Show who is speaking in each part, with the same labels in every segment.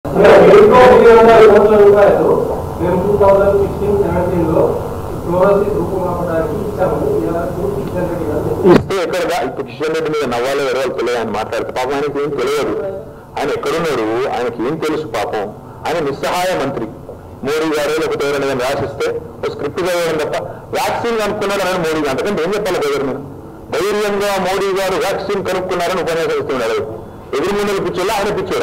Speaker 1: ఎనిమిది వందల కోట్ల రూపాయలు మేము టూ థౌజండ్ సిక్స్టీన్ సెవెంటీన్ లో ఫ్లోరోసిస్ రూపమాపడానికి ఇచ్చాము ఇలా టూ సిక్స్ హండ్రెడ్ ఇవ్వాలి
Speaker 2: ఇస్తే ఎక్కడగా ఇప్పుడు కిషన్ రెడ్డి మీద నవ్వాలో ఎవరో తెలియదు ఆయన మాట్లాడితే పాపం ఆయనకి ఏం తెలియదు ఆయన ఎక్కడున్నాడు ఆయనకి ఏం తెలుసు పాపం ఆయన నిస్సహాయ మంత్రి మోడీ గారు లేకపోతే ఎవరైనా ఏదైనా రాసిస్తే ఒక స్క్రిప్ట్ చదవడం తప్ప వ్యాక్సిన్ కనుక్కున్నాడు అని మోడీ గారు అంతకంటే ఏం చెప్పాలి దగ్గర మీద ధైర్యంగా మోడీ గారు వ్యాక్సిన్ కనుక్కున్నారని ఉపన్యాసం ఇస్తున్నాడు ఎదురు ముందు పిచ్చోలా ఆయన పిచ్చోరా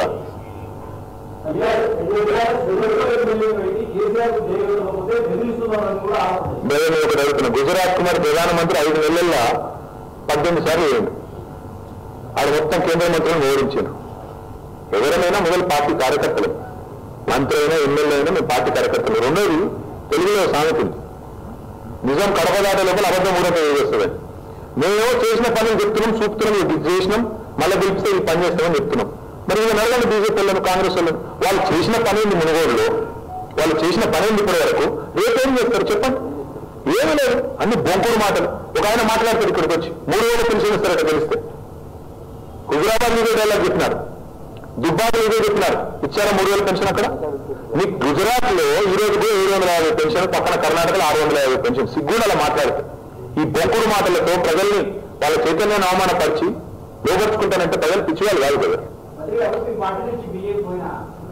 Speaker 2: నేను ఒకటి అడుగుతున్నా గుజరాత్ కుమార్ ప్రధానమంత్రి ఐదు నెలల్లో పద్దెనిమిది సార్లు అయ్యింది ఆడ మొత్తం కేంద్ర మంత్రులను ఓడించారు ఎవరైనా మొదలు పార్టీ కార్యకర్తలు మంత్రి అయినా ఎమ్మెల్యే అయినా మేము పార్టీ కార్యకర్తలు రెండోది తెలుగులో సామెత ఉంది నిజం కడప దాటే లోపల అబద్ధం కూడా తెలియజేస్తుంది మేము చేసిన పనులు చెప్తున్నాం చూపుతున్నాం ఇది చేసినాం మళ్ళీ గెలిపిస్తే ఈ పని చేస్తామని చెప్తున్నాం మరి ఇక నడగండి బీజేపీ వాళ్ళను కాంగ్రెస్ వాళ్ళను వాళ్ళు చేసిన పని ఉంది మునుగోడులో వాళ్ళు చేసిన పని ఉంది ఇప్పటి వరకు రేపేం చేస్తారు చెప్పండి ఏమీ లేదు అన్ని బొంకుడు మాటలు ఒక ఆయన మాట్లాడతాడు ఇక్కడికి వచ్చి మూడు వేల పెన్షన్ ఇస్తారట తెలిస్తే హుజరాబాద్ మీద ఎలా చెప్పినారు దుబ్బాకు మీద చెప్పినారు ఇచ్చారా మూడు వేల పెన్షన్ అక్కడ మీకు గుజరాత్ లో ఈ రోజు కూడా ఏడు వందల యాభై పెన్షన్ పక్కన కర్ణాటకలో ఆరు వందల యాభై పెన్షన్ సిగ్గుడు అలా మాట్లాడితే ఈ బొంకుడు మాటలతో ప్రజల్ని వాళ్ళ చైతన్యాన్ని అవమానపరిచి లోపరుచుకుంటానంటే ప్రజలు పిచ్చివాళ్ళు కాదు కదా
Speaker 1: మరి ఎవరికి పార్టీ నుంచి బియ్యం పోయినా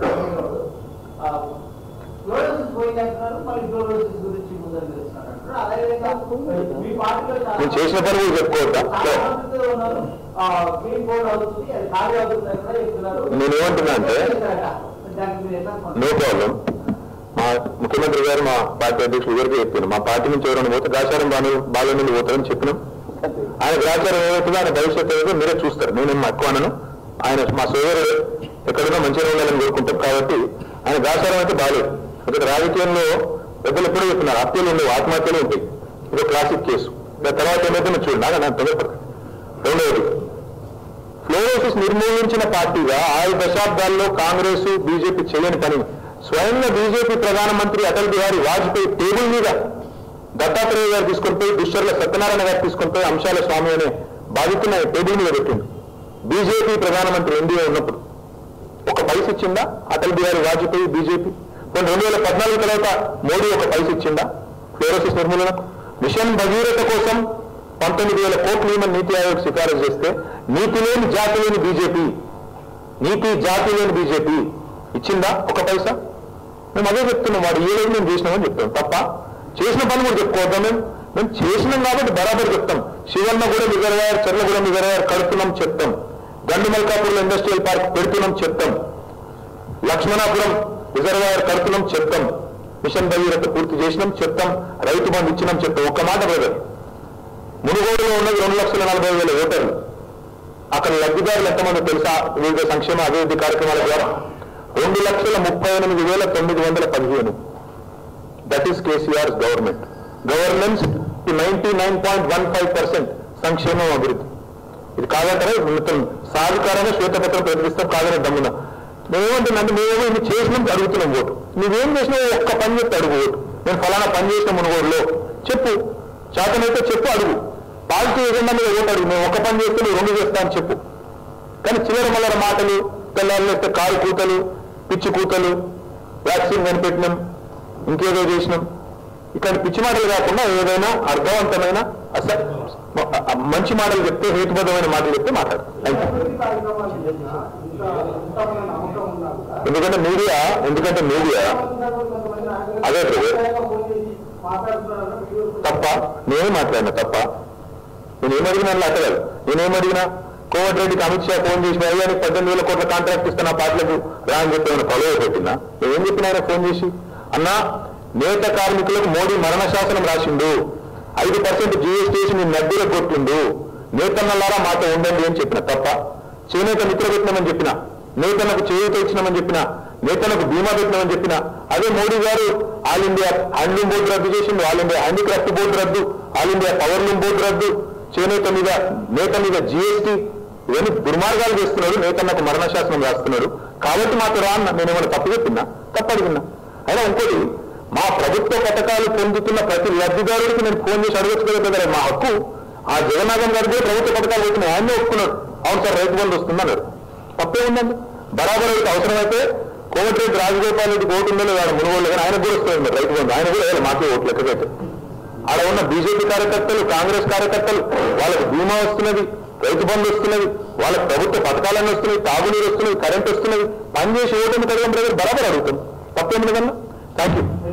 Speaker 1: ఫ్లోరోసిస్ పోయింది అంటున్నారు మళ్ళీ ఫ్లోరోసిస్ గురించి ముందర తెలుస్తున్నారు అంటారు అదేవిధంగా మీ పార్టీలో చాలా-
Speaker 2: నేను చేసిన పని కూడా చెప్పుకోవద్దా
Speaker 1: చాలా మందితో ఉన్నారు క్లీన్ బోర్డ్ అవుతుంది అది ఖాళీ అవుతుంది అని కూడా చెప్తున్నారు
Speaker 2: నేనేమంటున్నా అంటే
Speaker 1: దానికి మీరు ఎట్లా
Speaker 2: నో ప్రాబ్లం మా ముఖ్యమంత్రి గారు మా పార్టీ అధ్యక్షులు ఎవరికి చెప్పాను మా పార్టీ నుంచి ఎవరైనా పోతే గాచారం బాగా బాగా నుండి పోతారని చెప్పినాం ఆయన గ్రాచారం ఏమవుతుందో ఆయన భవిష్యత్తు ఏదో మీరే చూస్తారు నేనేం ఎక్కువ అనను ఆయన మా సోదరుడు ఎక్కడైనా మంచిగా ఉండాలని కోరుకుంటాం కాబట్టి ఆయన గాచారం అయితే బాగాలేదు ఎందుకంటే రాజకీయంలో పెద్దలు ఎప్పుడూ చెప్తున్నారు హత్యలు ఉండవు ఆత్మహత్యలు ఉంటాయి ఇది క్లాసిక్ కేసు దాని తర్వాత ఏమైతే చూడండి నాకు నాకు తొందరపడదు రెండవది ఫ్లోరోసిస్ నిర్మూలించిన పార్టీగా ఆరు దశాబ్దాల్లో కాంగ్రెస్ బీజేపీ చేయని పని స్వయంగా బీజేపీ ప్రధానమంత్రి అటల్ బిహారీ వాజ్పేయి టేబుల్ మీద దత్తాత్రేయ గారు తీసుకొని పోయి దుశ్చర్ల సత్యనారాయణ గారు తీసుకొని పోయి అంశాల స్వామి అనే బాధితున్న టేబుల్ మీద పెట్టిండు బీజేపీ ప్రధానమంత్రి ఎన్డీఏ ఉన్నప్పుడు ఒక పైస ఇచ్చిందా అటల్ బిహారీ వాజ్పేయి బీజేపీ కొన్ని రెండు వేల పద్నాలుగు తర్వాత మోడీ ఒక పైస ఇచ్చిందా ఫ్లోరోసిస్ నిర్మూలనకు మిషన్ భగీరథ కోసం పంతొమ్మిది వేల కోట్లు ఇవ్వమని నీతి ఆయోగ్ సిఫారసు చేస్తే నీతి లేని జాతి లేని బీజేపీ నీతి జాతి లేని బీజేపీ ఇచ్చిందా ఒక పైసా మేము అదే చెప్తున్నాం వాడు ఏ రోజు మేము చేసినామని చెప్తాం తప్ప చేసిన పని కూడా చెప్పుకోవద్దాం మేము మేము చేసినాం కాబట్టి బరాబర్ చెప్తాం శివన్న కూడా రిజర్వాయర్ చెర్లగూడెం రిజర్వాయర్ కడుతున్నాం చెప్తాం గండి మల్కాపూర్లో ఇండస్ట్రియల్ పార్క్ పెడుతున్నాం చెప్తాం లక్ష్మణాపురం రిజర్వాయర్ కడుతున్నాం చెప్తాం మిషన్ భగీరథ పూర్తి చేసినాం చెప్తాం రైతు బంధు ఇచ్చినాం చెప్తాం ఒక్క మాట బ్రదర్ మునుగోడులో ఉన్నది రెండు లక్షల నలభై వేల ఓటర్లు అక్కడ లబ్ధిదారులు ఎంతమంది తెలుసా వివిధ సంక్షేమ అభివృద్ధి కార్యక్రమాల ద్వారా రెండు లక్షల ముప్పై ఎనిమిది వేల తొమ్మిది వందల పదిహేను that is KCR government governance ninety nine point one five percent సంక్షేమం అభివృద్ధి ఇది కాదంటారా మొత్తం సాధికారంగా శ్వేతపత్రం ప్రకటిస్తాం కాదని దమ్మున మేమేమంటున్నాం మేమేమో ఇన్ని చేసినాం అడుగుతున్నాం ఓటు నువ్వేం చేసినావు ఒక్క పని చెప్తే అడుగు ఓటు నేను ఫలానా పని చేసిన మునుగోడులో చెప్పు చేతనైతే చెప్పు అడుగు పాజిటివ్ ఏజెండా మీద ఓటు అడుగు మేము ఒక్క పని చేస్తే నువ్వు రెండు చేస్తా అని చెప్పు కానీ చిల్లర మల్లర మాటలు తెల్లారు లేస్తే కారు కూతలు పిచ్చి కూతలు వ్యాక్సిన్ కనిపెట్టినాం ఇంకేదో చేసినాం ఇక్కడ పిచ్చి మాటలు కాకుండా ఏదైనా అర్థవంతమైన అస మంచి మాటలు చెప్తే హేతుబద్ధమైన మాటలు చెప్తే మాట్లాడు థ్యాంక్ యూ
Speaker 1: అభివృద్ధి కార్యక్రమాలు చేసినా ఇంత ఇంత నమ్మకం ఉన్నా కూడా
Speaker 2: ఎందుకంటే మీడియా ఎందుకంటే మీడియా అదే బ్రదర్. తప్ప నేనే మాట్లాడినా తప్ప నేనేం అడిగినా అట్లా అడగదు నేనేం అడిగినా కోమటి రెడ్డికి అమిత్ షా ఫోన్ చేసి అయ్యానికి పద్దెనిమిది వేల కోట్ల కాంట్రాక్ట్ ఇస్తున్నా పార్టీలకు రా అని చెప్పి ఏమైనా కొలవ పెట్టినా నేనేం చెప్పిన ఆయన ఫోన్ చేసి అన్నా నేత కార్మికులకు మోడీ మరణ శాసనం రాసిండు ఐదు పర్సెంట్ జీఎస్టీ మీ నడ్డీలకు కొట్టిండు నేతన్నలారా మాతో ఉండండి అని చెప్పిన తప్ప చేనేత మిత్ర పెట్టినామని చెప్పిన నేతలకు చేయూత ఇచ్చినామని చెప్పిన నేతలకు బీమా పెట్టినామని చెప్పిన అదే మోడీ గారు ఆల్ ఇండియా హ్యాండ్లూమ్ బోర్డు రద్దు చేసిండు ఆల్ ఇండియా హ్యాండీక్రాఫ్ట్ బోర్డు రద్దు ఆల్ ఇండియా పవర్లూమ్ బోర్డు రద్దు చేనేత మీద నేత మీద జీఎస్టీ ఇవన్నీ దుర్మార్గాలు చేస్తున్నాడు నేతన్నకు మరణశాసనం రాస్తున్నాడు కాబట్టి మాకు రా అన్న నేను ఏమైనా తప్పు చెప్పినా తప్పు అడిగినా అయినా ఇంకోటి మా ప్రభుత్వ పథకాలు పొందుతున్న ప్రతి లబ్ధిదారుడికి నేను ఫోన్ చేసి అడగచ్చు కదా బ్రదర్, మా హక్కు ఆ జగన్నాథం గారి కూడా ప్రభుత్వ పథకాలు పోతున్నాయి ఆయనే ఒప్పుకున్నాడు అవును సార్ రైతు బంధు వస్తుందన్నాడు తప్పే ఉందండి బరాబర్ అయితే అవసరమైతే కోమటిరెడ్డి రాజగోపాల్ రెడ్డి ఓటు ఉందో లేదా మునుగోళ్ళు కానీ ఆయన కూడా వస్తుంది మరి రైతు బంధు ఆయన కూడా వేయాలి మాకే ఓట్లు లెక్కకైతే ఆడ ఉన్న బీజేపీ కార్యకర్తలు కాంగ్రెస్ కార్యకర్తలు వాళ్ళకి బీమా వస్తున్నది రైతు బంధు వస్తున్నది వాళ్ళకి ప్రభుత్వ పథకాలన్నీ వస్తున్నాయి తాగునీరు వస్తున్నది కరెంట్ వస్తున్నది పనిచేసి ఓటు కడగడం ప్రజలు బరాబర్ అడుగుతాం తప్పేమిటి కన్నా థ్యాంక్ యూ